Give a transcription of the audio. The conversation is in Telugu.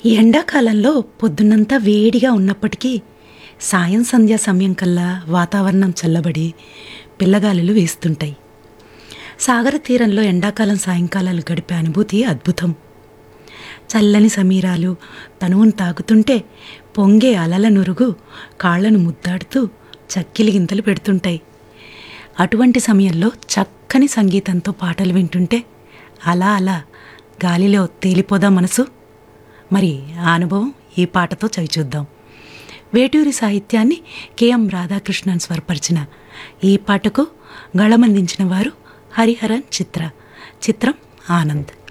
ఈ ఎండాకాలంలో పొద్దున్నంతా వేడిగా ఉన్నప్పటికీ సాయం సంధ్యా సమయం కల్లా వాతావరణం చల్లబడి పిల్లగాలులు వేస్తుంటాయి సాగర తీరంలో ఎండాకాలం సాయంకాలాలు గడిపే అనుభూతి అద్భుతం చల్లని సమీరాలు తనువును తాకుతుంటే పొంగే అలల నురుగు కాళ్లను ముద్దాడుతూ చక్కిలి గింతలు పెడుతుంటాయి అటువంటి సమయంలో చక్కని సంగీతంతో పాటలు వింటుంటే అలా అలా గాలిలో తేలిపోదా మనసు మరి ఆ అనుభవం ఈ పాటతో చవిచూద్దాం వేటూరి సాహిత్యాన్ని కెఎం రాధాకృష్ణన్ స్వరపరిచిన ఈ పాటకు గళమందించిన వారు హరిహరన్ చిత్ర చిత్రం ఆనంద్